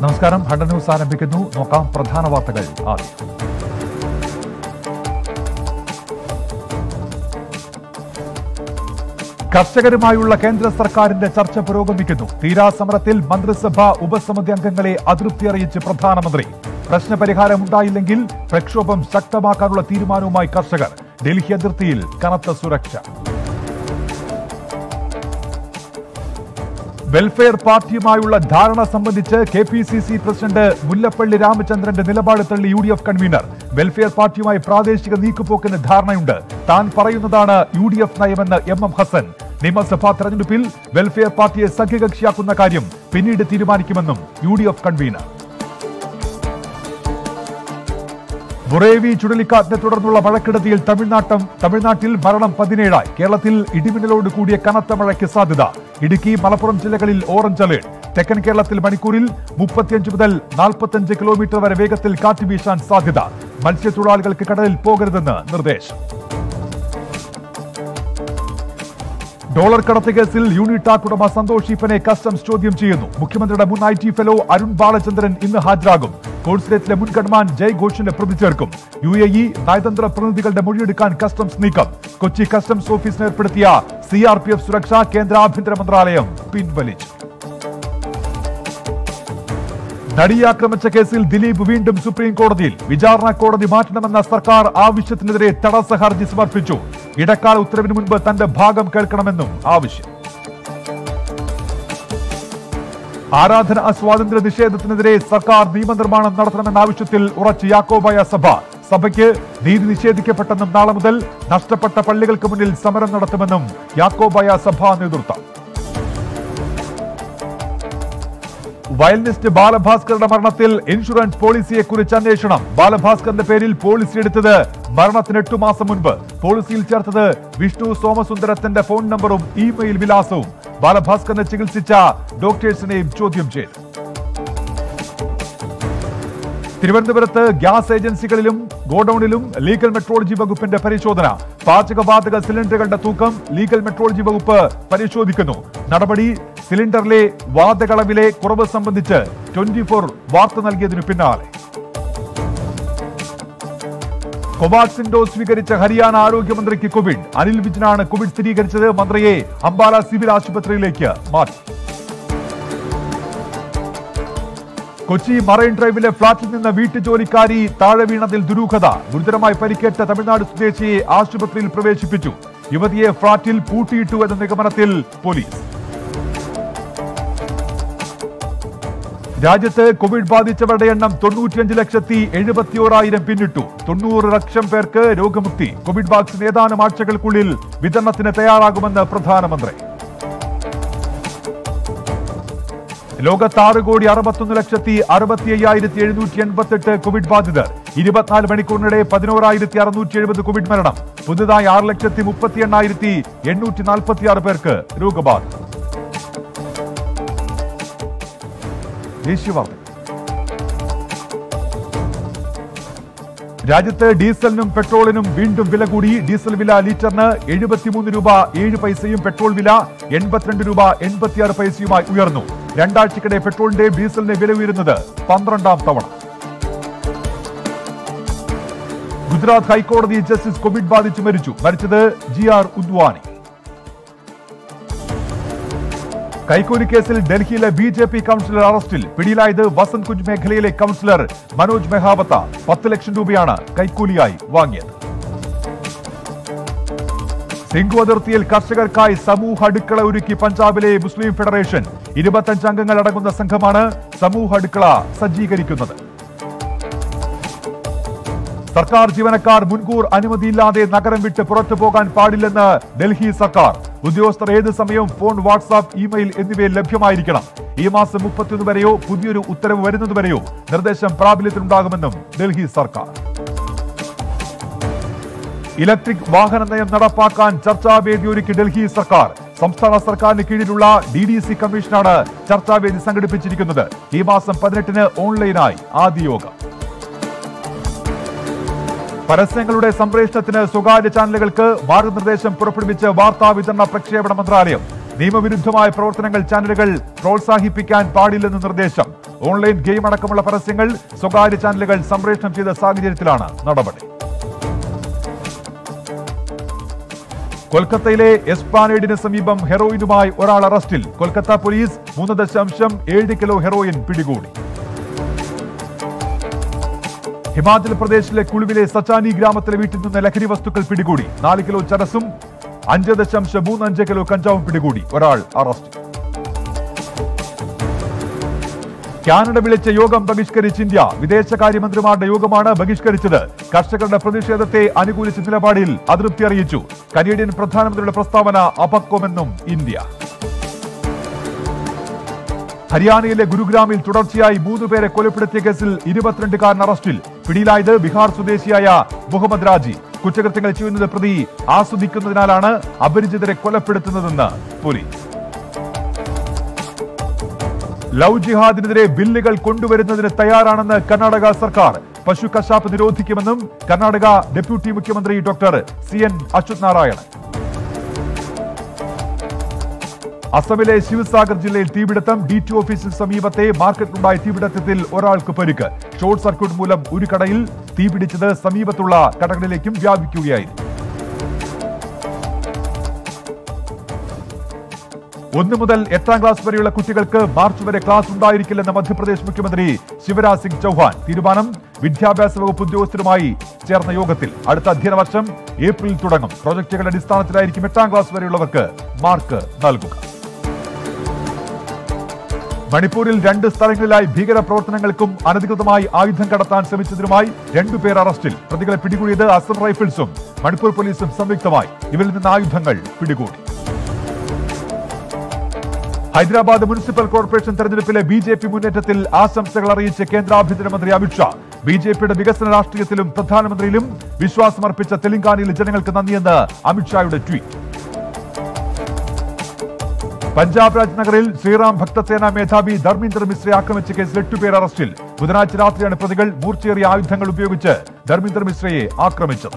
നമസ്കാരം ഹണ്ട ന്യൂസ് ആരംഭിക്കുന്നു നോക്കാം പ്രധാന വാർത്തകൾ ആദ്യം കർഷകരുമായുള്ള കേന്ദ്ര സർക്കാരിന്റെ ചർച്ച പുരോഗമിക്കുന്നു തീരാ സമരത്തിൽ മന്ത്രിസഭ ഉപസമിതി അംഗങ്ങളെ അതൃപ്തി അറിയിച്ച് പ്രധാനമന്ത്രി പ്രശ്നപരിഹാരം ഉണ്ടായില്ലെങ്കിൽ പ്രക്ഷോഭം ശക്തമാക്കാനുള്ള തീരുമാനവുമായി കർഷകർ ഡൽഹി അതിർത്തിയിൽ കനത്ത സുരക്ഷ വെൽഫെയർ പാർട്ടിയുമായുള്ള ധാരണ സംബന്ധിച്ച് K P C C president Mullappally രാമചന്ദ്രന്റെ നിലപാട് തള്ളി U D F convener welfare പാർട്ടിയുമായി പ്രാദേശിക നീക്കുപോക്കിന് ധാരണയുണ്ട് താൻ പറയുന്നതാണ് യു ഡി എഫ് നയമെന്ന് എം എം ഹസൻ നിയമസഭാ തെരഞ്ഞെടുപ്പിൽ വെൽഫെയർ പാർട്ടിയെ സഖ്യകക്ഷിയാക്കുന്ന കാര്യം പിന്നീട് തീരുമാനിക്കുമെന്നും U D F convener Burevi ചുഴലിക്കാറ്റിനെ തുടർന്നുള്ള മഴക്കെടുതിയിൽ തമിഴ്നാട്ടം തമിഴ്നാട്ടിൽ മരണം പതിനേഴായി കേരളത്തിൽ ഇടിമിന്നലോട് കൂടിയ കനത്ത മഴയ്ക്ക് സാധ്യത ഇടുക്കി മലപ്പുറം ജില്ലകളിൽ ഓറഞ്ച് അലേർട്ട് തെക്കൻ കേരളത്തിൽ മണിക്കൂറിൽ മുപ്പത്തിയഞ്ച് മുതൽ നാൽപ്പത്തിയഞ്ച് കിലോമീറ്റർ വരെ വേഗത്തിൽ കാറ്റ് വീശാൻ സാധ്യത മത്സ്യത്തൊഴിലാളികൾക്ക് കടലിൽ പോകരുതെന്ന് നിർദ്ദേശം ഡോളർ കടത്ത് കേസിൽ യൂണിടാക് ഉടമ സന്തോഷ് ഈപ്പനെ കസ്റ്റംസ് ചോദ്യം ചെയ്യുന്നു മുഖ്യമന്ത്രിയുടെ മുൻ I T fellow Arun Balachandran ഇന്ന് ഹാജരാകും കോൺസുലേറ്റിലെ മുൻ ഗൺമാൻ ജയ് ഘോഷിനെ പ്രതി ചേർക്കും യു എ ഇ നയതന്ത്ര പ്രതിനിധികളുടെ മൊഴിയെടുക്കാൻ കസ്റ്റംസ് നീക്കം കൊച്ചി കസ്റ്റംസ് ഓഫീസിന് ഏർപ്പെടുത്തിയ സി ആർ പി എഫ് സുരക്ഷ കേന്ദ്ര ആഭ്യന്തര മന്ത്രാലയം പിൻവലിച്ചു നടിയെ ആക്രമിച്ച കേസിൽ ദിലീപ് വീണ്ടും സുപ്രീം കോടതിയിൽ വിചാരണ കോടതി മാറ്റണമെന്ന സർക്കാർ ആവശ്യത്തിനെതിരെ തടസ്സ ഹർജി സമർപ്പിച്ചു ഇടക്കാല ഉത്തരവിന് മുൻപ് തന്റെ ഭാഗം കേൾക്കണമെന്നും ആവശ്യം ആരാധന സ്വാതന്ത്ര്യ നിഷേധത്തിനെതിരെ സർക്കാർ നിയമനിർമ്മാണം നടത്തണമെന്ന ആവശ്യത്തിൽ ഉറച്ച് യാക്കോബായ സഭ സഭയ്ക്ക് നീതി നിഷേധിക്കപ്പെട്ടെന്നും നാളെ മുതൽ നഷ്ടപ്പെട്ട പള്ളികൾക്ക് മുന്നിൽ സമരം നടത്തുമെന്നും യാക്കോബായ സഭാ നേതൃത്വം വയലിനിസ്റ്റ് ബാലഭാസ്കറുടെ മരണത്തിൽ ഇൻഷുറൻസ് പോളിസിയെ കുറിച്ച് അന്വേഷണം ബാലഭാസ്കറിന്റെ പേരിൽ പോളിസി എടുത്തത് മരണത്തിന് എട്ടു മാസം മുൻപ് പോളിസിയിൽ ചേർത്തത് വിഷ്ണു സോമസുന്ദരത്തിന്റെ ഫോൺ നമ്പറും ഇമെയിൽ വിലാസവും ബാലഭാസ്കറിനെ ചികിത്സിച്ച ഡോക്ടേഴ്സിനെയും ചോദ്യം ചെയ്തു തിരുവനന്തപുരത്ത് ഗ്യാസ് ഏജൻസികളിലും ഗോഡൌണിലും ലീഗൽ മെട്രോളജി വകുപ്പിന്റെ പരിശോധന പാചകവാതക സിലിണ്ടറുകളുടെ തൂക്കം ലീഗൽ മെട്രോളജി വകുപ്പ് പരിശോധിക്കുന്നു നടപടി സിലിണ്ടറിലെ വാതകളവിലെ കുറവ് സംബന്ധിച്ച് ട്വന്റി ഫോർ വാർത്ത നൽകിയതിനു പിന്നാലെ കോവാക്സിൻ ഡോസ് സ്വീകരിച്ച ഹരിയാന ആരോഗ്യമന്ത്രിക്ക് കോവിഡ് അനിൽ വിജനാണ് കോവിഡ് സ്ഥിരീകരിച്ചത് മന്ത്രിയെ അംബാല സിവിൽ ആശുപത്രിയിലേക്ക് മാറ്റി കൊച്ചി മറൈൻ ഡ്രൈവിലെ ഫ്ളാറ്റിൽ നിന്ന് വീട്ടുജോലിക്കാരി താഴെ വീണതിൽ ദുരൂഹത ഗുരുതരമായി പരിക്കേറ്റ തമിഴ്നാട് സ്വദേശിയെ ആശുപത്രിയിൽ പ്രവേശിപ്പിച്ചു യുവതിയെ ഫ്ളാറ്റിൽ പൂട്ടിയിട്ടു എന്ന നിഗമനത്തിൽ പോലീസ് രാജ്യത്ത് കോവിഡ് ബാധിച്ചവരുടെ എണ്ണം തൊണ്ണൂറ്റിയഞ്ച് ലക്ഷത്തി എഴുപത്തിയോറായിരം പിന്നിട്ടു തൊണ്ണൂറ് ലക്ഷം പേർക്ക് രോഗമുക്തി കോവിഡ് വാക്സിൻ ഏതാനും ആഴ്ചകൾക്കുള്ളിൽ വിതരണത്തിന് തയ്യാറാകുമെന്ന് പ്രധാനമന്ത്രി ലോകത്ത് ആറ് കോടി അറുപത്തൊന്ന് ലക്ഷത്തി അറുപത്തി അയ്യായിരത്തി എഴുന്നൂറ്റി എൺപത്തെട്ട് കോവിഡ് ബാധിതർ ഇരുപത്തിനാല് മണിക്കൂറിനിടെ പതിനോറായിരത്തി അറുന്നൂറ്റി എഴുപത് കോവിഡ് മരണം പുതുതായി ആറ് ലക്ഷത്തി മുപ്പത്തി എണ്ണായിരത്തി എണ്ണൂറ്റി നാൽപ്പത്തി ആറ് പേർക്ക് രോഗബാധ ദേശീയ വാർത്തകൾ രാജ്യത്ത് ഡീസലിനും പെട്രോളിനും വീണ്ടും വില കൂടി ഡീസൽ വില ലിറ്ററിന് എഴുപത്തിമൂന്ന് രൂപ ഏഴ് പൈസയും പെട്രോൾ വില എൺപത്തിരണ്ട് രൂപ എൺപത്തിയാറ് പൈസയുമായി ഉയർന്നു രണ്ടാഴ്ചക്കിടെ പെട്രോളിന്റെയും ഡീസലിന്റെ വില ഉയരുന്നത് പന്ത്രണ്ടാം തവണ ഗുജറാത്ത് ഹൈക്കോടതി ജസ്റ്റിസ് കോവിഡ് ബാധിച്ച് മരിച്ചു മരിച്ചത് ജി ആർ ഉദ്വാനി കൈക്കൂലി കേസിൽ ഡൽഹിയിലെ ബി ജെ പി കൗൺസിലർ അറസ്റ്റിൽ പിടിയിലായത് വസന്ത് കുഞ്ച് മേഖലയിലെ കൗൺസിലർ മനോജ് മെഹാവത്ത പത്ത് ലക്ഷം രൂപയാണ് കൈക്കൂലിയായി വാങ്ങിയത് സിംഗു അതിർത്തിയിൽ കർഷകർക്കായി സമൂഹ അടുക്കള ഒരുക്കി പഞ്ചാബിലെ മുസ്ലിം ഫെഡറേഷൻ ഇരുപത്തഞ്ച് അംഗങ്ങൾ അടങ്ങുന്ന സംഘമാണ് സമൂഹ അടുക്കള സജ്ജീകരിക്കുന്നത് സർക്കാർ ജീവനക്കാർ മുൻകൂർ അനുമതിയില്ലാതെ നഗരം വിട്ട് പുറത്തു പോകാൻ പാടില്ലെന്ന് ഡൽഹി സർക്കാർ ഉദ്യോഗസ്ഥർ ഏത് സമയവും ഫോൺ വാട്സാപ്പ് ഇമെയിൽ എന്നിവയിൽ ലഭ്യമായിരിക്കണം ഈ മാസം മുപ്പത്തിയൊന്ന് വരെയോ പുതിയൊരു ഉത്തരവ് വരുന്നതുവരെയോ നിർദ്ദേശം പ്രാബല്യത്തിലുണ്ടാകുമെന്നും ഡൽഹി സർക്കാർ ഇലക്ട്രിക് വാഹന നയം നടപ്പാക്കാൻ ചർച്ചാവേദി ഒരുക്കി ഡൽഹി സർക്കാർ സംസ്ഥാന സർക്കാരിന് കീഴിലുള്ള ഡി ഡി സി കമ്മീഷനാണ് ചർച്ചാവേദി സംഘടിപ്പിച്ചിരിക്കുന്നത് ഈ മാസം പതിനെട്ടിന് ഓൺലൈനായി ആദ്യ യോഗം പരസ്യങ്ങളുടെ സംപ്രേഷണത്തിന് സ്വകാര്യ ചാനലുകൾക്ക് മാർഗനിർദ്ദേശം പുറപ്പെടുവിച്ച് വാർത്താ വിതരണ പ്രക്ഷേപണ മന്ത്രാലയം നിയമവിരുദ്ധമായ പ്രവർത്തനങ്ങൾ ചാനലുകൾ പ്രോത്സാഹിപ്പിക്കാൻ പാടില്ലെന്ന് നിർദ്ദേശം ഓൺലൈൻ ഗെയിം അടക്കമുള്ള പരസ്യങ്ങൾ സ്വകാര്യ ചാനലുകൾ സംപ്രേഷണം ചെയ്ത സാഹചര്യത്തിലാണ് നടപടി കൊൽക്കത്തയിലെ എസ്പാനേഡിന് സമീപം ഹെറോയിനുമായി ഒരാൾ അറസ്റ്റിൽ കൊൽക്കത്ത പോലീസ് മൂന്ന് ദശാംശം ഏഴ് കിലോ ഹെറോയിൻ പിടികൂടി ഹിമാചൽ പ്രദേശിലെ കുളുവിലെ സച്ചാനി ഗ്രാമത്തിലെ വീട്ടിൽ നിന്ന് ലഹരി വസ്തുക്കൾ പിടികൂടി നാല് കിലോ ചരസും അഞ്ച് ദശാംശം മൂന്ന് അഞ്ച് കിലോ കഞ്ചാവും പിടികൂടി ഒരാൾ അറസ്റ്റ് കാനഡ വിളിച്ച യോഗം ബഹിഷ്കരിച്ച് ഇന്ത്യ വിദേശകാര്യമന്ത്രിമാരുടെ യോഗമാണ് ബഹിഷ്കരിച്ചത് കർഷകരുടെ പ്രതിഷേധത്തെ അനുകൂലിച്ച നിലപാടിൽ അതൃപ്തി അറിയിച്ചു കനേഡിയൻ പ്രധാനമന്ത്രിയുടെ പ്രസ്താവന അപക്വമെന്നും ഇന്ത്യ ഹരിയാനയിലെ ഗുരുഗ്രാമിൽ തുടർച്ചയായി മൂന്ന് പേരെ കൊലപ്പെടുത്തിയ കേസിൽ ഇരുപത്തിരണ്ടുകാരൻ അറസ്റ്റിൽ പിടിയിലായത് ബീഹാർ സ്വദേശിയായ മുഹമ്മദ് രാജി കുറ്റകൃത്യങ്ങൾ ചെയ്യുന്നത് പ്രതി ആസ്വദിക്കുന്നതിനാലാണ് അപരിചിതരെ കൊലപ്പെടുത്തുന്നതെന്ന് പോലീസ് ലവ് ജിഹാദിനെതിരെ ബില്ലുകൾ കൊണ്ടുവരുന്നതിന് തയ്യാറാണെന്ന് കർണാടക സർക്കാർ പശു കശാപ്പ് നിരോധിക്കുമെന്നും കർണാടക ഡെപ്യൂട്ടി മുഖ്യമന്ത്രി doctor C N Achyuth Narayanan അസമിലെ ശിവസാഗർ ജില്ലയിൽ തീപിടുത്തം ഡി ടി ഓഫീസിന് സമീപത്തെ മാർക്കറ്റിലുണ്ടായ തീപിടുത്തത്തിൽ ഒരാൾക്ക് പരിക്ക് ഷോർട്ട് സർക്യൂട്ട് മൂലം ഒരു കടയിൽ തീപിടിച്ചത് സമീപത്തുള്ള കടകളിലേക്കും വ്യാപിക്കുകയായിരുന്നു ഒന്ന് മുതൽ എട്ടാം ക്ലാസ് വരെയുള്ള കുട്ടികൾക്ക് മാർച്ച് വരെ ക്ലാസ് ഉണ്ടായിരിക്കില്ലെന്ന് മധ്യപ്രദേശ് മുഖ്യമന്ത്രി ശിവരാജ് സിംഗ് ചൌഹാൻ തീരുമാനം വിദ്യാഭ്യാസ വകുപ്പ് ഉദ്യോഗസ്ഥരുമായി ചേർന്ന യോഗത്തിൽ അടുത്ത അധ്യയന വർഷം ഏപ്രിലിൽ തുടങ്ങും പ്രോജക്റ്റുകളുടെ അടിസ്ഥാനത്തിലായിരിക്കും എട്ടാം ക്ലാസ് വരെയുള്ളവർക്ക് മാർക്ക് നൽകുക മണിപ്പൂരിൽ രണ്ട് സ്ഥലങ്ങളിലായി ഭീകര പ്രവർത്തനങ്ങൾക്കും അനധികൃതമായി ആയുധം കടത്താൻ ശ്രമിച്ചതിനുമായി രണ്ടുപേർ അറസ്റ്റിൽ പ്രതികളെ പിടികൂടിയത് അസം റൈഫിൾസും മണിപ്പൂർ പോലീസും സംയുക്തമായി ഇവരിൽ നിന്ന് ആയുധങ്ങൾ പിടികൂടി ഹൈദരാബാദ് മുനിസിപ്പൽ കോർപ്പറേഷൻ തെരഞ്ഞെടുപ്പിലെ ബി ജെ പി മുന്നേറ്റത്തിൽ ആശംസകൾ അറിയിച്ച കേന്ദ്ര ആഭ്യന്തരമന്ത്രി അമിത്ഷാ ബി ജെ പിയുടെ വികസന രാഷ്ട്രീയത്തിലും പ്രധാനമന്ത്രിയിലും വിശ്വാസമർപ്പിച്ച തെലങ്കാനയിലെ ജനങ്ങൾക്ക് നന്ദിയെന്ന് അമിത്ഷായുടെ ട്വീറ്റ് പഞ്ചാബ് രാജ് നഗറിൽ ശ്രീറാം ഭക്തസേന മേധാവി ധർമ്മീന്ദർ മിശ്രയെ ആക്രമിച്ച കേസിൽ എട്ടുപേർ അറസ്റ്റിൽ ബുധനാഴ്ച രാത്രിയാണ് പ്രതികൾ മൂർച്ചയേറിയ ആയുധങ്ങൾ ഉപയോഗിച്ച് ധർമ്മീന്ദർ മിശ്രയെ ആക്രമിച്ചത്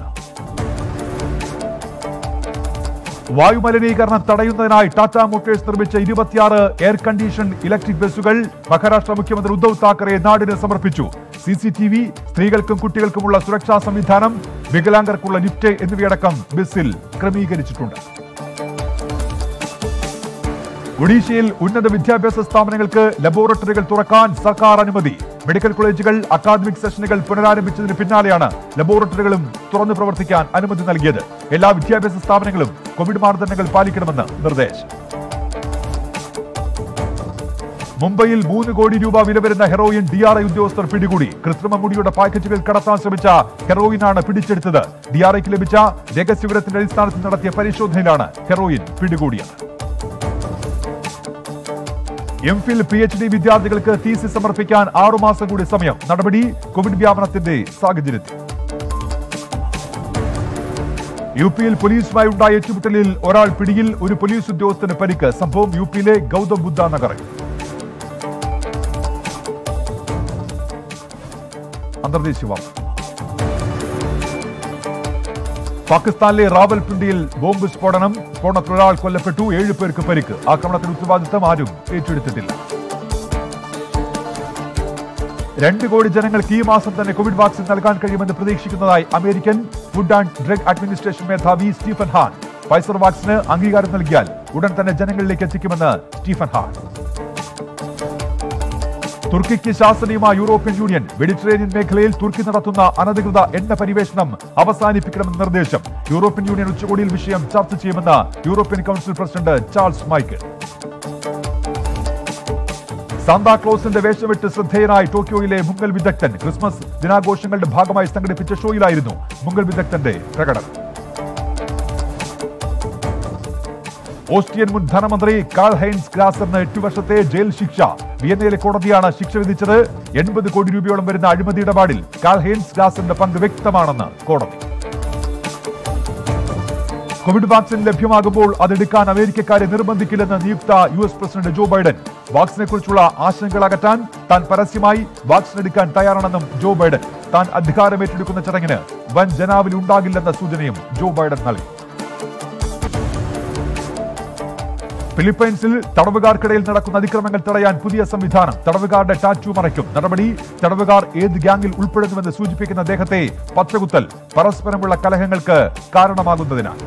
വായുമലിനീകരണം തടയുന്നതിനായി ടാറ്റ മോട്ടോഴ്സ് നിർമ്മിച്ച ഇരുപത്തിയാറ് എയർ കണ്ടീഷൻ ഇലക്ട്രിക് ബസ്സുകൾ മഹാരാഷ്ട്ര മുഖ്യമന്ത്രി ഉദ്ധവ് താക്കറെ നാടിന് സമർപ്പിച്ചു സി സി ടി വി സ്ത്രീകൾക്കും കുട്ടികൾക്കുമുള്ള സുരക്ഷാ സംവിധാനം വികലാംഗർക്കുള്ള ലിഫ്റ്റ് എന്നിവയടക്കം ബസ്സിൽ ക്രമീകരിച്ചിട്ടുണ്ട് ഒഡീഷയിൽ ഉന്നത വിദ്യാഭ്യാസ സ്ഥാപനങ്ങൾക്ക് ലബോറട്ടറികൾ തുറക്കാൻ സർക്കാർ അനുമതി മെഡിക്കൽ കോളേജുകൾ അക്കാദമിക് സെഷനുകൾ പുനരാരംഭിച്ചതിന് പിന്നാലെയാണ് ലബോറട്ടറികളും തുറന്നു പ്രവർത്തിക്കാൻ അനുമതി നൽകിയത് എല്ലാ വിദ്യാഭ്യാസ സ്ഥാപനങ്ങളും കോവിഡ് മാനദണ്ഡങ്ങൾ പാലിക്കണമെന്ന് നിർദ്ദേശം മുംബൈയിൽ മൂന്ന് കോടി രൂപ വില വരുന്ന ഹെറോയിൻ ഡി ആർ ഐ ഉദ്യോഗസ്ഥർ പിടികൂടി കൃത്രിമ മുടിയുടെ പാക്കറ്റുകൾ കടത്താൻ ശ്രമിച്ച ഹെറോയിനാണ് പിടിച്ചെടുത്തത് ഡി ആർ ഐക്ക് ലഭിച്ച രഹസ്യവിവരത്തിന്റെ അടിസ്ഥാനത്തിൽ നടത്തിയ പരിശോധനയിലാണ് ഹെറോയിൻ പിടികൂടിയത് M Phil P H D വിദ്യാർത്ഥികൾക്ക് തീസിസ് സമർപ്പിക്കാൻ ആറുമാസം കൂടി സമയം നടപടി കോവിഡ് വ്യാപനത്തിന്റെ സാഹചര്യത്തിൽ യു പിയിൽ പോലീസുമായി ഉണ്ടായ ഏറ്റുമുട്ടലിൽ ഒരാൾ പിടിയിൽ ഒരു പോലീസ് ഉദ്യോഗസ്ഥന് പരിക്ക് സംഭവം യു പിയിലെ ഗൗതം ബുദ്ധ നഗറിൽ അന്തർദേശീയ വാർത്ത പാകിസ്ഥാനിലെ റാവൽപിണ്ടിയിൽ ബോംബ് സ്ഫോടനം സ്ഫോടനത്തിൽ ഒരാൾ കൊല്ലപ്പെട്ടു ഏഴ് പേർക്ക് പരിക്ക് ആക്രമണത്തിന് ഉത്തരവാദിത്തം ആരും ഏറ്റെടുത്തിട്ടില്ല രണ്ട് കോടി ജനങ്ങൾക്ക് ഈ മാസം തന്നെ കോവിഡ് വാക്സിൻ നൽകാൻ കഴിയുമെന്ന് പ്രതീക്ഷിക്കുന്നതായി American food and drug administration മേധാവി സ്റ്റീഫൻ ഹാൻ ഫൈസർ വാക്സിന് അംഗീകാരം നൽകിയാൽ ഉടൻ തന്നെ ജനങ്ങളിലേക്ക് എത്തിക്കുമെന്ന് സ്റ്റീഫൻ ഹാൻ തുർക്കിക്ക് ശാസനയുമായ യൂറോപ്യൻ യൂണിയൻ മെഡിറ്ററേനിയൻ മേഖലയിൽ തുർക്കി നടത്തുന്ന അനധികൃത എണ്ണ പരിവേഷണം അവസാനിപ്പിക്കണമെന്ന നിർദ്ദേശം യൂറോപ്യൻ യൂണിയൻ ഉച്ചകോടിയിൽ വിഷയം ചർച്ച ചെയ്യുമെന്ന് European council president Charles Michel സാന്താക്ലോസിന്റെ വേഷമിട്ട് ശ്രദ്ധേയനായി ടോക്കിയോയിലെ മുങ്ങൽ വിദഗ്ധൻ ക്രിസ്മസ് ദിനാഘോഷങ്ങളുടെ ഭാഗമായി സംഘടിപ്പിച്ച ഷോയിലായിരുന്നു മുങ്ങൽ വിദഗ്ധന്റെ പ്രകടനം ഓസ്ട്രിയൻ മുൻ ധനമന്ത്രി കാൾ ഹൈൻസ് ഗ്രാസറിന് എട്ട് വർഷത്തെ ജയിൽ ശിക്ഷ വിയന്നയിലെ കോടതിയാണ് ശിക്ഷ വിധിച്ചത് എൺപത് കോടി രൂപയോളം വരുന്ന അഴിമതി ഇടപാടിൽ കാൾ ഹൈൻസ് ഗ്രാസറിന്റെ പങ്ക് വ്യക്തമാണെന്ന് കോടതി കോവിഡ് വാക്സിൻ ലഭ്യമാകുമ്പോൾ അതെടുക്കാൻ അമേരിക്കക്കാരെ നിർബന്ധിക്കില്ലെന്ന് നിയുക്ത U S president Joe Biden വാക്സിനെ കുറിച്ചുള്ള ആശങ്കകൾ അകറ്റാൻ താൻ പരസ്യമായി വാക്സിൻ എടുക്കാൻ തയ്യാറാണെന്നും ജോ ബൈഡൻ താൻ അധികാരം ഏറ്റെടുക്കുന്ന ചടങ്ങിന് വൻ ജനാവലി ഉണ്ടാകില്ലെന്ന സൂചനയും ജോ ബൈഡൻ നൽകി ഫിലിപ്പൈൻസിൽ തടവുകാർക്കിടയിൽ നടക്കുന്ന അതിക്രമങ്ങൾ തടയാൻ പുതിയ സംവിധാനം തടവുകാരുടെ ടാറ്റു മറയ്ക്കും നടപടി തടവുകാർ ഏത് ഗ്യാങ്ങിൽ ഉൾപ്പെടുന്നുവെന്ന് സൂചിപ്പിക്കുന്ന അദ്ദേഹത്തെ പച്ചകുത്തൽ പരസ്പരമുള്ള കലഹങ്ങൾക്ക് കാരണമാകുന്നതിനാൽ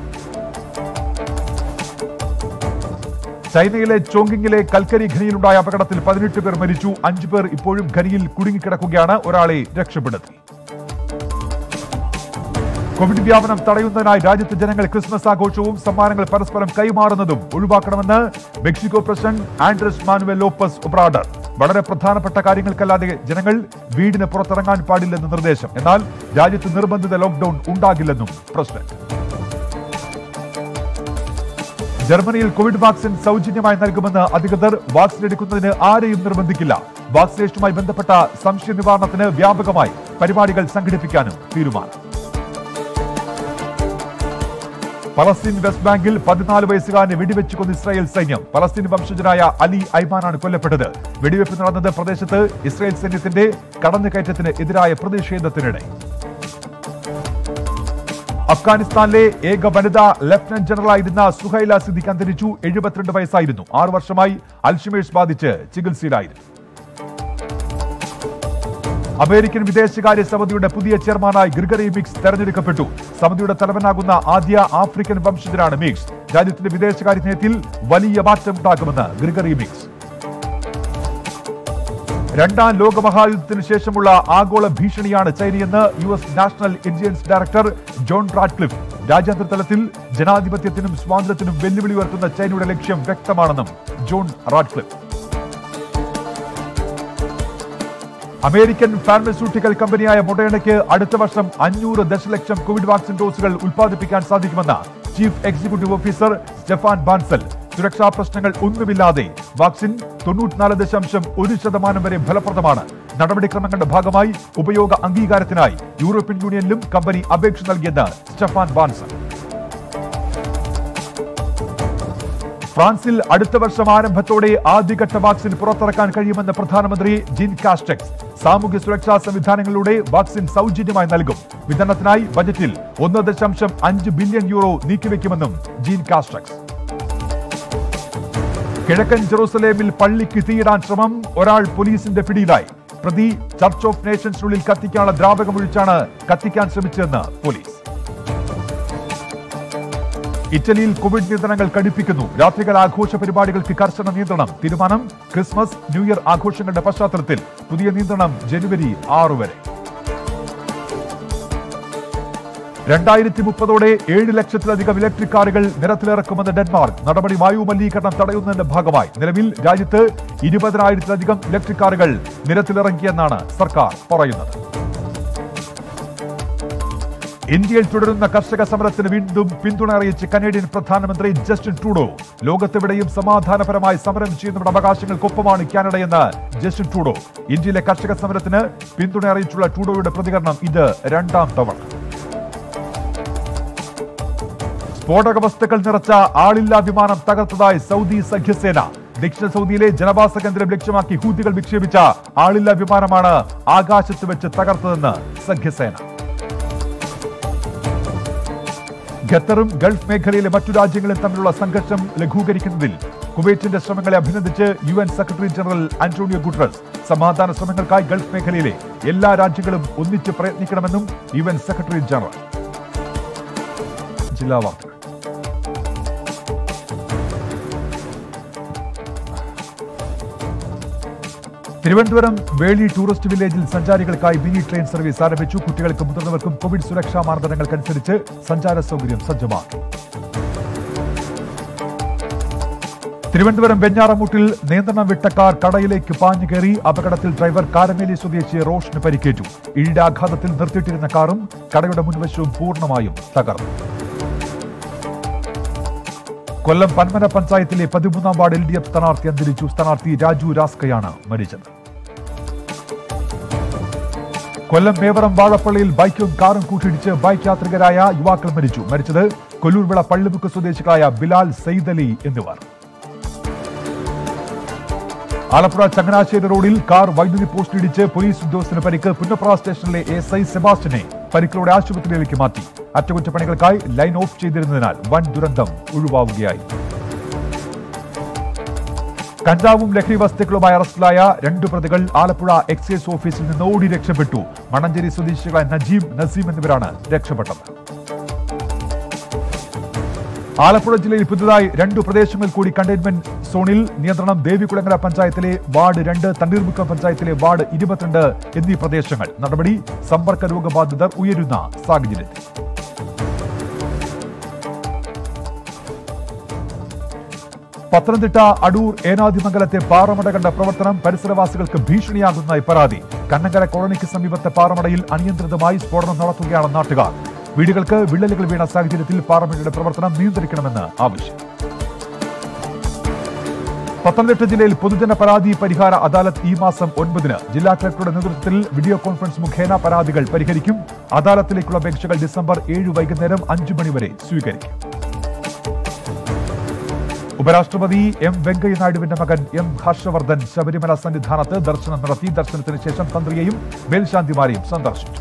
ചൈനയിലെ ചോങ്കിങ്ങിലെ കൽക്കരി ഖനിയിലുണ്ടായ അപകടത്തിൽ പതിനെട്ട് പേർ മരിച്ചു അഞ്ചു പേർ ഇപ്പോഴും ഖനിയിൽ കുടുങ്ങിക്കിടക്കുകയാണ് ഒരാളെ രക്ഷപ്പെടുത്തി കോവിഡ് വ്യാപനം തടയുന്നതിനായി രാജ്യത്തെ ജനങ്ങൾ ക്രിസ്മസ് ആഘോഷവും സമ്മാനങ്ങൾ പരസ്പരം കൈമാറുന്നതും ഒഴിവാക്കണമെന്ന് Mexico president Andres Manuel Lopez Obrador വളരെ പ്രധാനപ്പെട്ട കാര്യങ്ങൾക്കല്ലാതെ ജനങ്ങൾ വീടിന് പുറത്തിറങ്ങാൻ പാടില്ലെന്ന് നിർദ്ദേശം എന്നാൽ രാജ്യത്ത് നിർബന്ധിത ലോക്ഡൌൺ ഉണ്ടാകില്ലെന്നും പ്രസിഡന്റ് ജർമ്മനിയിൽ കോവിഡ് വാക്സിൻ സൗജന്യമായി നൽകുമെന്ന് അധികൃതർ വാക്സിൻ എടുക്കുന്നതിന് ആരെയും നിർബന്ധിക്കില്ല വാക്സിനേഷനുമായി ബന്ധപ്പെട്ട സംശയ നിവാരണത്തിന് വ്യാപകമായി പരിപാടികൾ സംഘടിപ്പിക്കാനും തീരുമാനം പലസ്തീൻ വെസ്റ്റ് ബാങ്കിൽ പതിനാല് വയസ്സുകാരനെ വെടിവെച്ച് കൊന്ന ഇസ്രായേൽ സൈന്യം പലസ്തീൻ വംശജനായ അലി ഐമാനാണ് കൊല്ലപ്പെട്ടത് വെടിവെപ്പ് നടന്നത് പ്രദേശത്ത് ഇസ്രായേൽ സൈന്യത്തിന്റെ കടന്നുകയറ്റത്തിന് എതിരായ പ്രതിഷേധത്തിനിടെ അഫ്ഗാനിസ്ഥാനിലെ ഏക വനിതാ ലഫ്റ്റനന്റ് ജനറലായിരുന്ന സുഹൈല സിദ്ദിഖ് അന്തരിച്ചു എഴുപത്തിരണ്ട് വയസ്സായിരുന്നു ആറു വർഷമായി അൽഷിമേഴ്സ് ബാധിച്ച് ചികിത്സയിലായിരുന്നു അമേരിക്കൻ വിദേശകാര്യ സമിതിയുടെ പുതിയ ചെയർമാനായി ഗ്രിഗറി മിക്സ് തെരഞ്ഞെടുക്കപ്പെട്ടു സമിതിയുടെ തലവനാകുന്ന ആദ്യ ആഫ്രിക്കൻ വംശജനാണ് മിക്സ് രാജ്യത്തിന്റെ വിദേശകാര്യ നയത്തിൽ വലിയ മാറ്റമുണ്ടാക്കുമെന്ന് ഗ്രിഗറി മിക്സ് രണ്ടാം ലോകമഹായുദ്ധത്തിന് ശേഷമുള്ള ആഗോള ഭീഷണിയാണ് ചൈനയെന്ന് U S national intelligence director John Ratcliffe രാജ്യാന്തര തലത്തിൽ ജനാധിപത്യത്തിനും സ്വാതന്ത്ര്യത്തിനും വെല്ലുവിളി ഉയർത്തുന്ന ചൈനയുടെ ലക്ഷ്യം വ്യക്തമാണെന്നും ജോൺ റാഡ്ക്ലിഫ് അമേരിക്കൻ ഫാർമസ്യൂട്ടിക്കൽ കമ്പനിയായ മൊഡേണയ്ക്ക് അടുത്ത വർഷം അഞ്ഞൂറ് ദശലക്ഷം കോവിഡ് വാക്സിൻ ഡോസുകൾ ഉൽപ്പാദിപ്പിക്കാൻ സാധിക്കുമെന്ന് chief executive officer Stephane Bancel സുരക്ഷാ പ്രശ്നങ്ങൾ ഒന്നുമില്ലാതെ വാക്സിൻ തൊണ്ണൂറ്റിനാല് ദശാംശം ഒരു ശതമാനം വരെ ഫലപ്രദമാണ് നടപടിക്രമങ്ങളുടെ ഭാഗമായി ഉപയോഗ അംഗീകാരത്തിനായി യൂറോപ്യൻ യൂണിയനിലും കമ്പനി അപേക്ഷ നൽകിയെന്ന് സ്റ്റെഫാൻ ബാൻസൽ ഫ്രാൻസിൽ അടുത്ത വർഷം ആരംഭത്തോടെ ആദ്യഘട്ട വാക്സിൻ പുറത്തിറക്കാൻ കഴിയുമെന്ന് പ്രധാനമന്ത്രി ജിൻ കാസ്റ്റെക്സ് സാമൂഹ്യ സുരക്ഷാ സംവിധാനങ്ങളിലൂടെ വാക്സിൻ സൗജന്യമായി നൽകും വിതരണത്തിനായി ബജറ്റിൽ ഒന്ന് ദശാംശം അഞ്ച് ബില്യൺ യൂറോ നീക്കിവെക്കുമെന്നും ജീൻ കാസ്റ്റെക്സ് കിഴക്കൻ ജെറൂസലേമിൽ പള്ളിക്ക് തീയിടാൻ ശ്രമം ഒരാൾ പോലീസിന്റെ പിടിയിലായി പ്രതി ചർച്ച് ഓഫ് നേഷൻസിനുള്ളിൽ കത്തിക്കാനുള്ള ദ്രാവകമൊഴിച്ചാണ് കത്തിക്കാൻ ശ്രമിച്ചതെന്ന് പോലീസ് ഇറ്റലിയിൽ കോവിഡ് നിയന്ത്രണങ്ങൾ കടുപ്പിക്കുന്നു രാത്രികാല ആഘോഷ പരിപാടികൾക്ക് കർശന നിയന്ത്രണം തീരുമാനം ക്രിസ്മസ് ന്യൂ ഇയർ ആഘോഷങ്ങളുടെ പശ്ചാത്തലത്തിൽ പുതിയ നിയന്ത്രണം ജനുവരി ആറ് വരെ രണ്ടായിരത്തി മുപ്പതോടെ ഏഴ് ലക്ഷത്തിലധികം ഇലക്ട്രിക് കാറുകൾ നിരത്തിലിറക്കുമെന്ന് ഡെൻമാർക്ക് നടപടി വായു മലിനീകരണം തടയുന്നതിന്റെ ഭാഗമായി നിലവിൽ രാജ്യത്ത് ഇരുപതിനായിരത്തിലധികം ഇലക്ട്രിക് കാറുകൾ നിരത്തിലിറങ്ങിയെന്നാണ് സർക്കാർ പറയുന്നത് ഇന്ത്യയിൽ തുടരുന്ന കർഷക സമരത്തിന് വീണ്ടും പിന്തുണ അറിയിച്ച് കനേഡിയൻ പ്രധാനമന്ത്രി ജസ്റ്റിൻ ട്രൂഡോ ലോകത്തെവിടെയും സമാധാനപരമായി സമരം ചെയ്യുന്നവരുടെ അവകാശങ്ങൾക്കൊപ്പമാണ് കാനഡയെന്ന് ജസ്റ്റിൻ ട്രൂഡോ ഇന്ത്യയിലെ കർഷക സമരത്തിന് പിന്തുണ അറിയിച്ചുള്ള ട്രൂഡോയുടെ പ്രതികരണം ഇത് രണ്ടാം തവണ സ്ഫോടക വസ്തുക്കൾ നിറച്ച ആളില്ലാ വിമാനം തകർത്തതായി സൗദി സഖ്യസേന ദക്ഷിണ സൗദിയിലെ ജനവാസ കേന്ദ്രം ലക്ഷ്യമാക്കി ഹൂതികൾ വിക്ഷേപിച്ച ആളില്ലാ വിമാനമാണ് ആകാശത്ത് വെച്ച് തകർത്തതെന്ന് സഖ്യസേന ഖത്തറും ഗൾഫ് മേഖലയിലെ മറ്റു രാജ്യങ്ങളും തമ്മിലുള്ള സംഘർഷം ലഘൂകരിക്കുന്നതിൽ കുവൈറ്റിന്റെ ശ്രമങ്ങളെ അഭിനന്ദിച്ച് U N secretary general Antonio Guterres സമാധാന ശ്രമങ്ങൾക്കായി ഗൾഫ് മേഖലയിലെ എല്ലാ രാജ്യങ്ങളും ഒന്നിച്ച് പ്രയത്നിക്കണമെന്നും യു എൻ സെക്രട്ടറി ജനറൽ ജില്ലാ വാർത്തകൾ തിരുവനന്തപുരം വേളി ടൂറിസ്റ്റ് വില്ലേജിൽ സഞ്ചാരികൾക്കായി മിനി ട്രെയിൻ സർവീസ് ആരംഭിച്ചു കുട്ടികൾക്കും മുതിർന്നവർക്കും കോവിഡ് സുരക്ഷാ മാനദണ്ഡങ്ങൾക്കനുസരിച്ച് സഞ്ചാര സൗകര്യം സജ്ജമാക്കി തിരുവനന്തപുരം വെഞ്ഞാറമൂട്ടിൽ നിയന്ത്രണം വിട്ട കാർ കടയിലേക്ക് പാഞ്ഞു കയറി അപകടത്തിൽ ഡ്രൈവർ കാരമേലി സ്വദേശി റോഷന് പരിക്കേറ്റു ഇഴിയുടെ ആഘാതത്തിൽ നിർത്തിയിട്ടിരുന്ന കാറും കടയുടെ മുൻവശവും പൂർണ്ണമായും തകർന്നു കൊല്ലം പന്മന പഞ്ചായത്തിലെ പതിമൂന്നാം വാർഡ് എൽ ഡി എഫ് സ്ഥാനാർത്ഥി അന്തരിച്ചു സ്ഥാനാർത്ഥി രാജു രാസ്കയാണ് മരിച്ചത് കൊല്ലം മേവറം വാഴപ്പള്ളിയിൽ ബൈക്കും കാറും കൂട്ടിയിടിച്ച് ബൈക്ക് യാത്രികരായ യുവാക്കൾ മരിച്ചു മരിച്ചത് കൊല്ലൂർവിള പള്ളിമുക്ക് സ്വദേശികളായ ബിലാൽ സെയ്ദ് അലി എന്നിവർ ആലപ്പുഴ ചങ്ങനാശ്ശേരി റോഡിൽ കാർ വൈദ്യുതി പോസ്റ്റ് ഇടിച്ച് പോലീസ് ഉദ്യോഗസ്ഥന് പരിക്ക് പുന്നപ്ര സ്റ്റേഷനിലെ എസ് ഐ സെബാസ്റ്റ്യനെ പരിക്കിലൂടെ ആശുപത്രിയിലേക്ക് മാറ്റി അറ്റകുറ്റപ്പണികൾക്കായി ലൈൻ ഓഫ് ചെയ്തിരുന്നതിനാൽ വൻ ദുരന്തം ഒഴിവാവുകയായി കഞ്ചാവും ലഹരി വസ്തുക്കളുമായി അറസ്റ്റിലായ രണ്ടു പ്രതികൾ ആലപ്പുഴ എക്സൈസ് ഓഫീസിൽ നിന്ന് ഓടി രക്ഷപ്പെട്ടു മണഞ്ചേരി സ്വദേശികളായ നജീബ് നസീം എന്നിവരാണ് രക്ഷപ്പെട്ടത് ആലപ്പുഴ ജില്ലയിൽ പുതുതായി രണ്ടു പ്രദേശങ്ങളിൽ കൂടി കണ്ടെയ്ൻമെന്റ് സോണിൽ നിയന്ത്രണം ദേവികുളങ്ങര പഞ്ചായത്തിലെ വാർഡ് രണ്ട് തണ്ണീർമുക്കം പഞ്ചായത്തിലെ വാർഡ് ഇരുപത്തിരണ്ട് എന്നീ പ്രദേശങ്ങൾ നടപടി സമ്പർക്ക രോഗബാധിതർ ഉയരുന്ന സാഹചര്യത്തിൽ പത്തനംതിട്ട അടൂർ ഏനാദിമംഗലത്തെ പാറമട കണ്ട പ്രവർത്തനം പരിസരവാസികൾക്ക് ഭീഷണിയാകുന്നതായി പരാതി കണ്ണങ്കര കോളനിക്ക് സമീപത്തെ പാറമടയിൽ അനിയന്ത്രിതമായി സ്ഫോടനം നടത്തുകയാണ് നാട്ടുകാർ വീടുകൾക്ക് വിള്ളലുകൾ വീണ സാഹചര്യത്തിൽ പാറമടയുടെ പ്രവർത്തനം നിയന്ത്രിക്കണമെന്ന് ആവശ്യം പത്തനംതിട്ട ജില്ലയിൽ പൊതുജന പരാതി പരിഹാര അദാലത്ത് ഈ മാസം ഒൻപതിന് ജില്ലാ കളക്ടറുടെ നേതൃത്വത്തിൽ വീഡിയോ കോൺഫറൻസ് മുഖേന പരാതികൾ പരിഹരിക്കും അദാലത്തിലേക്കുള്ള അപേക്ഷകൾ ഡിസംബർ ഏഴ് വൈകുന്നേരം അഞ്ചു മണിവരെ സ്വീകരിക്കും ഉപരാഷ്ട്രപതി എം വെങ്കയ്യനായിഡുവിന്റെ മകൻ എം ഹർഷവർദ്ധൻ ശബരിമല സന്നിധാനത്ത് ദർശനം നടത്തി ദർശനത്തിന് ശേഷം തന്ത്രിയെയും മേൽശാന്തിമാരെയും സന്ദർശിച്ചു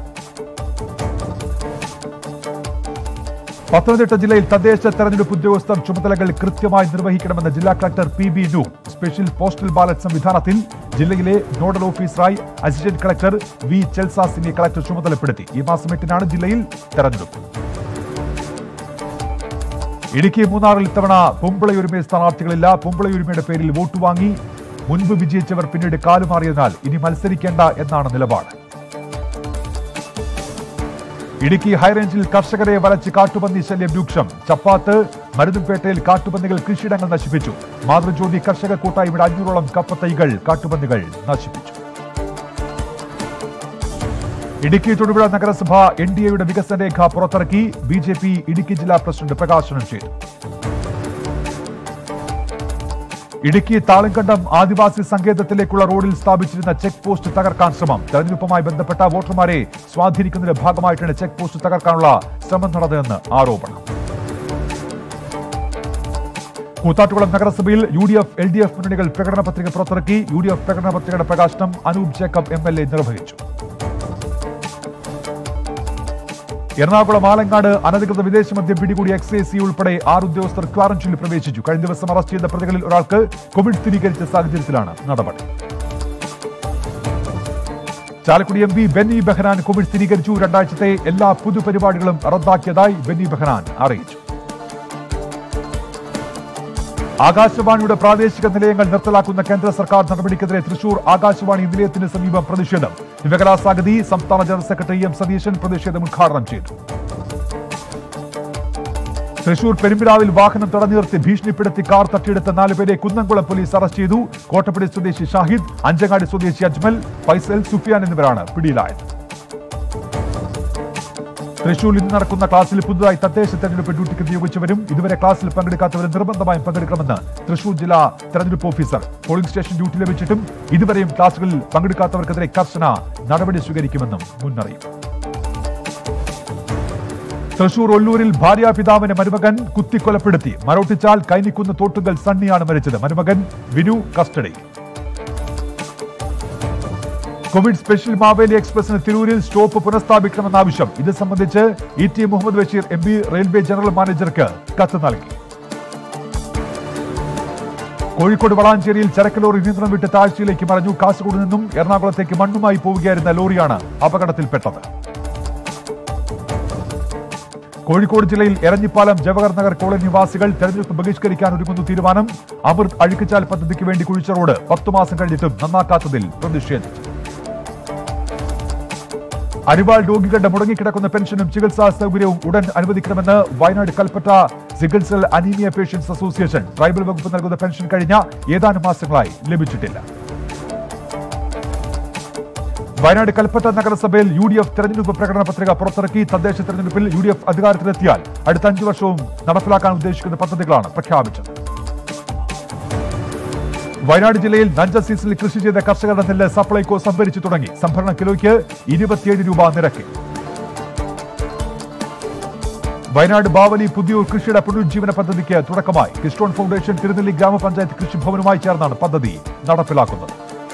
പത്തനംതിട്ട ജില്ലയിൽ തദ്ദേശ തെരഞ്ഞെടുപ്പ് ഉദ്യോഗസ്ഥർ ചുമതലകൾ കൃത്യമായി നിർവഹിക്കണമെന്ന് ജില്ലാ collector P B Nooh special postal ballot സംവിധാനത്തിൽ ജില്ലയിലെ നോഡൽ ഓഫീസറായി അസിസ്റ്റന്റ് കളക്ടർ വി ചെൽസാസിനെ കളക്ടർ ചുമതലപ്പെടുത്തി ഈ മാസം എട്ടിനാണ് ജില്ലയിൽ തെരഞ്ഞെടുപ്പ് ഇടുക്കി മൂന്നാറിൽ ഇത്തവണ പൊമ്പിളയൊരുമ സ്ഥാനാർത്ഥികളില്ല പൊമ്പിളയൊരുമയുടെ പേരിൽ വോട്ട് വാങ്ങി മുൻപ് വിജയിച്ചവർ പിന്നീട് കാലുമാറിയതിനാൽ ഇനി മത്സരിക്കേണ്ട എന്നാണ് നിലപാട് ഇടുക്കി ഹൈറേഞ്ചിൽ കർഷകരെ വലച്ച് കാട്ടുപന്നി ശല്യം രൂക്ഷം ചപ്പാത്ത് മരുതുംപേട്ടയിൽ കാട്ടുപന്നികൾ കൃഷിയിടങ്ങൾ നശിപ്പിച്ചു മാതൃജ്യോതി കർഷക കൂട്ടായ്മയുടെ അഞ്ഞൂറോളം കപ്പത്തൈകൾ കാട്ടുപന്നികൾ നശിപ്പിച്ചു ഇടുക്കി തൊടുപുഴ നഗരസഭ എൻ ഡി എയുടെ വികസന രേഖ പുറത്തിറക്കി ബി ജെ പി ഇടുക്കി ജില്ലാ പ്രസിഡന്റ് പ്രകാശനം ചെയ്തു ഇടുക്കി താളങ്കണ്ടം ആദിവാസി സങ്കേതത്തിലേക്കുള്ള റോഡിൽ സ്ഥാപിച്ചിരുന്ന ചെക്ക് പോസ്റ്റ് തകർക്കാൻ ശ്രമം തെരഞ്ഞെടുപ്പുമായി ബന്ധപ്പെട്ട വോട്ടർമാരെ സ്വാധീനിക്കുന്നതിന്റെ ഭാഗമായിട്ടാണ് ചെക്ക് പോസ്റ്റ് തകർക്കാനുള്ള ശ്രമം നടന്നതെന്ന് ആരോപണം കൂത്താട്ടുകുളം നഗരസഭയിൽ U D F L D F മുന്നണികൾ പ്രകടന പത്രിക പുറത്തിറക്കി യു ഡി എഫ് പ്രകടന പത്രികയുടെ പ്രകാശനം Anoop Jacob M L A നിർവഹിച്ചു എറണാകുളം ആലങ്ങാട് അനധികൃത വിദേശ മദ്യം പിടികൂടി എക്സൈസി ഉൾപ്പെടെ ആറ് ഉദ്യോഗസ്ഥർ ക്വാറന്റീനിൽ പ്രവേശിച്ചു കഴിഞ്ഞ ദിവസം അറസ്റ്റ് ചെയ്ത പ്രതികളിൽ ഒരാൾക്ക് കോവിഡ് സ്ഥിരീകരിച്ച സാഹചര്യത്തിലാണ് നടപടി Chalakudy M P Benny Behanan Covid സ്ഥിരീകരിച്ചു രണ്ടാഴ്ചത്തെ എല്ലാ പൊതുപരിപാടികളും റദ്ദാക്കിയതായി ബെന്നി ബെഹനാൻ അറിയിച്ചു ആകാശവാണിയുടെ പ്രാദേശിക നിലയങ്ങൾ നിർത്തലാക്കുന്ന കേന്ദ്ര സർക്കാർ നടപടിക്കെതിരെ തൃശൂർ ആകാശവാണി നിലയത്തിന് സമീപം പ്രതിഷേധം ദിവകലാസാഗതി സംസ്ഥാന ജനറൽ സെക്രട്ടറി എം സതീശൻ പ്രതിഷേധം ഉദ്ഘാടനം ചെയ്തു തൃശൂർ പെരുമ്പിലാവിൽ വാഹനം തടഞ്ഞു നിർത്തി ഭീഷണിപ്പെടുത്തി കാർ തട്ടിയെടുത്ത നാലുപേരെ കുന്നംകുളം പോലീസ് അറസ്റ്റ് ചെയ്തു കോട്ടപ്പടി സ്വദേശി ഷാഹിദ് അഞ്ചങ്ങാടി സ്വദേശി അജ്മൽ ഫൈസൽ സുഫിയാൻ എന്നിവരാണ് പിടിയിലായത് തൃശൂരിൽ ഇന്ന് നടക്കുന്ന ക്ലാസ്സിൽ പുതുതായി തദ്ദേശ തെരഞ്ഞെടുപ്പ് ഡ്യൂട്ടിക്ക് നിയോഗിച്ചവരും ഇതുവരെ ക്ലാസ്സിൽ പങ്കെടുക്കാത്തവരും നിർബന്ധമായും പങ്കെടുക്കണമെന്ന് തൃശൂർ ജില്ലാ തെരഞ്ഞെടുപ്പ് ഓഫീസർ പോളിംഗ് സ്റ്റേഷൻ ഡ്യൂട്ടി ലഭിച്ചിട്ടും ഇതുവരെയും ക്ലാസുകളിൽ പങ്കെടുക്കാത്തവർക്കെതിരെ കർശന നടപടി സ്വീകരിക്കുമെന്നും മുന്നറിയിപ്പ് തൃശൂർ ഒല്ലൂരിൽ ഭാര്യാപിതാവിനെ മരുമകൻ കുത്തിക്കൊലപ്പെടുത്തി മരോട്ടിച്ചാൽ കൈനിക്കുന്ന് തോട്ടുകൽ സണ്ണിയാണ് മരിച്ചത് മരുമകൻ Vinu custody Covid special Maveli എക്സ്പ്രസിന് തിരൂരിൽ സ്റ്റോപ്പ് പുനഃസ്ഥാപിക്കണമെന്ന ആവശ്യം ഇത് സംബന്ധിച്ച് E T Muhammad Basheer M P railway general മാനേജർക്ക് കത്ത് നൽകി കോഴിക്കോട് വളാഞ്ചേരിയിൽ ചരക്ക് ലോറി നിയന്ത്രണം വിട്ട് താഴ്ചയിലേക്ക് മറഞ്ഞു കാസർഗോഡ് നിന്നും എറണാകുളത്തേക്ക് മണ്ണുമായി പോവുകയായിരുന്ന ലോറിയാണ് അപകടത്തിൽപ്പെട്ടത് കോഴിക്കോട് ജില്ലയിൽ എരഞ്ഞിപ്പാലം ജവഹർ നഗർ കോളനി നിവാസികൾ തെരഞ്ഞെടുപ്പ് ബഹിഷ്കരിക്കാൻ ഒരുങ്ങുന്നു തീരുമാനം അമൃത് അഴുക്കുചാൽ പദ്ധതിക്ക് വേണ്ടി കുഴിച്ച റോഡ് പത്തു മാസം കഴിഞ്ഞിട്ടും നന്നാക്കാത്തതിൽ പ്രതിഷേധിച്ചു അരിവാൾ രോഗികളുടെ മുടങ്ങിക്കിടക്കുന്ന പെൻഷനും ചികിത്സാ സൗകര്യവും ഉടൻ അനുവദിക്കണമെന്ന് Wayanad Kalpetta sickle cell anaemia patients association tribal വകുപ്പ് നൽകുന്ന പെൻഷൻ കഴിഞ്ഞ ഏതാനും മാസങ്ങളായി ലഭിച്ചിട്ടില്ല വയനാട് കൽപ്പറ്റ നഗരസഭയിൽ യു ഡി എഫ് തെരഞ്ഞെടുപ്പ് പ്രകടന പത്രിക പുറത്തിറക്കി തദ്ദേശ തെരഞ്ഞെടുപ്പിൽ യു ഡി എഫ് അധികാരത്തിലെത്തിയാൽ അടുത്ത അഞ്ചു വർഷവും നടപ്പിലാക്കാൻ ഉദ്ദേശിക്കുന്ന പദ്ധതികളാണ് പ്രഖ്യാപിച്ചത് വയനാട് ജില്ലയിൽ നഞ്ച സീസണിൽ കൃഷി ചെയ്ത കർഷകരുടെ നെല്ല് സപ്ലൈകോ സംഭരിച്ചു തുടങ്ങി സംഭരണ കിലോയ്ക്ക് ഇരുപത്തിയേഴ് രൂപ നിരക്ക് വയനാട് ബാവലി പുതിയൂർ കൃഷിയുടെ പുനരുജ്ജീവന പദ്ധതിക്ക് തുടക്കമായി കിസ്റ്റോൺ ഫൗണ്ടേഷൻ തിരുനെല്ലി ഗ്രാമപഞ്ചായത്ത് കൃഷിഭവനുമായി ചേർന്നാണ് പദ്ധതി നടപ്പിലാക്കുന്നത്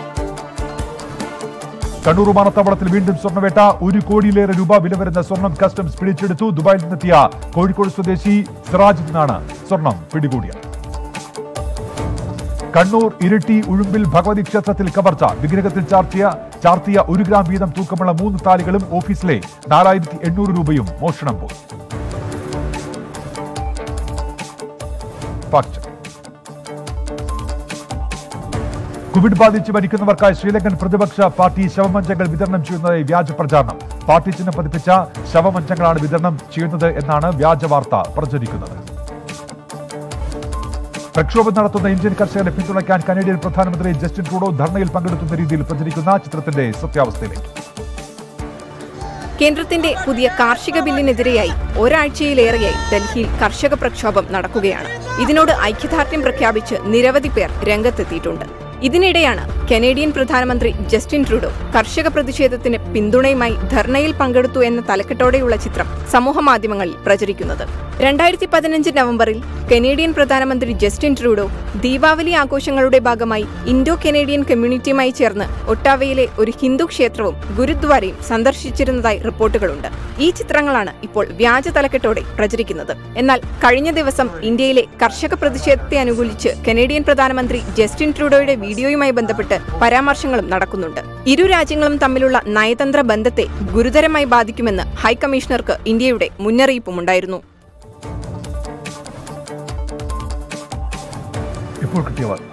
കണ്ണൂർ വിമാനത്താവളത്തിൽ വീണ്ടും സ്വർണ്ണവേട്ട ഒരു കോടിയിലേറെ രൂപ വില വരുന്ന സ്വർണം കസ്റ്റംസ് പിടിച്ചെടുത്തു ദുബായിൽ നിന്നെത്തിയ കോഴിക്കോട് സ്വദേശി സിറാജിൽ നിന്നാണ് സ്വർണം പിടികൂടിയത് കണ്ണൂർ ഇരിട്ടി ഉഴുമ്പിൽ ഭഗവതി ക്ഷേത്രത്തിൽ കവർച്ച വിഗ്രഹത്തിൽ ചാർത്തിയ ചാർത്തിയ ഒരു ഗ്രാം വീതം തൂക്കമുള്ള മൂന്ന് താലികളും ഓഫീസിലെ നാലായിരത്തി എണ്ണൂറ് രൂപയും മോഷണം പോയി ഫാക്ട് ചെക്ക്. കോവിഡ് ബാധിച്ച് മരിക്കുന്നവർക്കായി ശ്രീലങ്കൻ പ്രതിപക്ഷ പാർട്ടി ശവമഞ്ചങ്ങൾ വിതരണം ചെയ്യുന്നതായി വ്യാജ പ്രചാരണം പാർട്ടി ചിഹ്നം പതിപ്പിച്ച ശവമഞ്ചങ്ങളാണ് വിതരണം ചെയ്യുന്നത് എന്നാണ് വ്യാജ വാർത്ത പ്രചരിക്കുന്നത് പ്രക്ഷോഭം നടത്തുന്ന ഇന്ത്യൻ കർഷകരെ പിന്തുണയ്ക്കാൻ കനേഡിയൻ പ്രധാനമന്ത്രി ജസ്റ്റിൻ ട്രൂഡോ ധർണയിൽ പങ്കെടുക്കുന്ന രീതിയിൽ പ്രചരിക്കുന്ന ചിത്രത്തിന്റെ സത്യാവസ്ഥയിലേക്ക് കേന്ദ്രത്തിന്റെ പുതിയ കാർഷിക ബില്ലിനെതിരെയായി ഒരാഴ്ചയിലേറെയായി ഡൽഹിയിൽ കർഷക പ്രക്ഷോഭം നടക്കുകയാണ് ഇതിനോട് ഐക്യദാർഢ്യം പ്രഖ്യാപിച്ച് നിരവധി പേർ രംഗത്തെത്തിയിട്ടുണ്ട് ഇതിനിടെയാണ് കനേഡിയൻ പ്രധാനമന്ത്രി ജസ്റ്റിൻ ട്രൂഡോ കർഷക പ്രതിഷേധത്തിന് പിന്തുണയുമായി ധർണയിൽ പങ്കെടുത്തു എന്ന തലക്കെട്ടോടെയുള്ള ചിത്രം സമൂഹമാധ്യമങ്ങളിൽ പ്രചരിക്കുന്നത് രണ്ടായിരത്തി പതിനഞ്ച് നവംബറിൽ കനേഡിയൻ പ്രധാനമന്ത്രി ജസ്റ്റിൻ ട്രൂഡോ ദീപാവലി ആഘോഷങ്ങളുടെ ഭാഗമായി ഇൻഡോ കനേഡിയൻ കമ്മ്യൂണിറ്റിയുമായി ചേർന്ന് ഒട്ടാവയിലെ ഒരു ഹിന്ദു ക്ഷേത്രവും ഗുരുദ്വാരയും സന്ദർശിച്ചിരുന്നതായി റിപ്പോർട്ടുകളുണ്ട് ഈ ചിത്രങ്ങളാണ് ഇപ്പോൾ വ്യാജ തലക്കെട്ടോടെ പ്രചരിക്കുന്നത് എന്നാൽ കഴിഞ്ഞ ദിവസം ഇന്ത്യയിലെ കർഷക പ്രതിഷേധത്തെ അനുകൂലിച്ച് കനേഡിയൻ പ്രധാനമന്ത്രി ജസ്റ്റിൻ ട്രൂഡോയുടെ വീഡിയോയുമായി ബന്ധപ്പെട്ട് പരാമർശങ്ങളും നടക്കുന്നുണ്ട് ഇരു രാജ്യങ്ങളും തമ്മിലുള്ള നയതന്ത്ര ബന്ധത്തെ ഗുരുതരമായി ബാധിക്കുമെന്ന് ഹൈക്കമ്മീഷണർക്ക് ഇന്ത്യയുടെ മുന്നറിയിപ്പുമുണ്ടായിരുന്നു ഇപ്പോൾ കിട്ടിയ വാർത്ത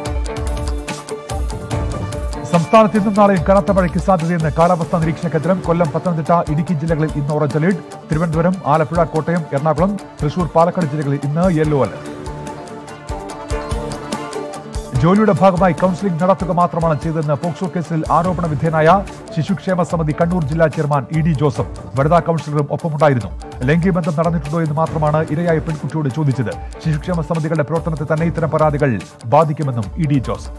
സംസ്ഥാനത്ത് ഇന്നും നാളെയും കനത്ത മഴയ്ക്ക് സാധ്യതയെന്ന് കാലാവസ്ഥാ നിരീക്ഷണ കേന്ദ്രം കൊല്ലം പത്തനംതിട്ട ഇടുക്കി ജില്ലകളിൽ ഇന്ന് ഓറഞ്ച് അലേർട്ട് തിരുവനന്തപുരം ആലപ്പുഴ കോട്ടയം എറണാകുളം തൃശൂർ പാലക്കാട് ജില്ലകളിൽ ഇന്ന് യെല്ലോ അലർട്ട് ജോലിയുടെ ഭാഗമായി കൌൺസിലിംഗ് നടത്തുക മാത്രമാണ് ചെയ്തതെന്ന് പോക്സോ കേസിൽ ആരോപണ വിധേയനായ ശിശുക്ഷേമ സമിതി കണ്ണൂർ ജില്ലാ ചെയർമാൻ ഇ ഡി ജോസഫ് വനിതാ കൌൺസിലറും ഒപ്പമുണ്ടായിരുന്നു ലൈംഗിക ബന്ധം നടന്നിട്ടുണ്ടോ എന്ന് മാത്രമാണ് ഇരയായ പെൺകുട്ടിയോട് ചോദിച്ചത് ശിശുക്ഷേമ സമിതികളുടെ പ്രവർത്തനത്തെ തന്നെ ഇത്തരം പരാതികൾ ബാധിക്കുമെന്നും ഇ ഡി ജോസഫ്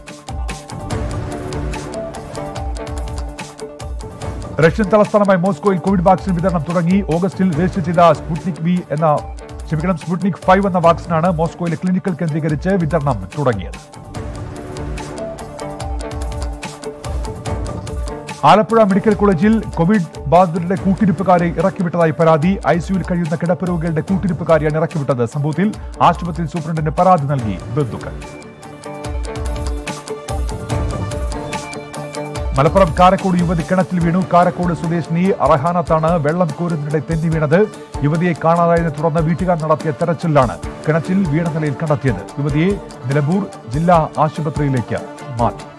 റഷ്യൻ തലസ്ഥാനമായ മോസ്കോയിൽ കോവിഡ് വാക്സിൻ വിതരണം തുടങ്ങി ഓഗസ്റ്റിൽ രജിസ്റ്റർ ചെയ്ത സ്പുട്നിക് വി എന്ന ക്ഷമിക്കണം സ്പുട്നിക് ഫൈവ് എന്ന വാക്സിനാണ് മോസ്കോയിലെ ക്ലിനിക്കൽ കേന്ദ്രീകരിച്ച് വിതരണം തുടങ്ങിയത് ആലപ്പുഴ മെഡിക്കൽ കോളേജിൽ കോവിഡ് ബാധിതരുടെ കൂട്ടിരിപ്പുകാരെ ഇറക്കിവിട്ടതായി പരാതി ഐസിയുയിൽ കഴിയുന്ന കിടപ്പ് രോഗികളുടെ കൂട്ടിരിപ്പുകാരെയാണ് ഇറക്കിവിട്ടത് സംഭവത്തിൽ ആശുപത്രി സൂപ്രണ്ടിന് പരാതി നൽകി ബന്ധുക്കൾ മലപ്പുറം കാരക്കോട് യുവതി കിണറ്റിൽ വീണു കാരക്കോട് സ്വദേശിനി റഹാനത്താണ് വെള്ളം കോരുന്നതിനിടെ തെന്നി വീണത് യുവതിയെ കാണാതായതിനെ തുടർന്ന് വീട്ടുകാർ നടത്തിയ തെരച്ചിലാണ് കിണറ്റിൽ വീണ നിലയിൽ കണ്ടെത്തിയത് യുവതിയെ നിലമ്പൂർ ജില്ലാ ആശുപത്രിയിലേക്ക് മാറ്റി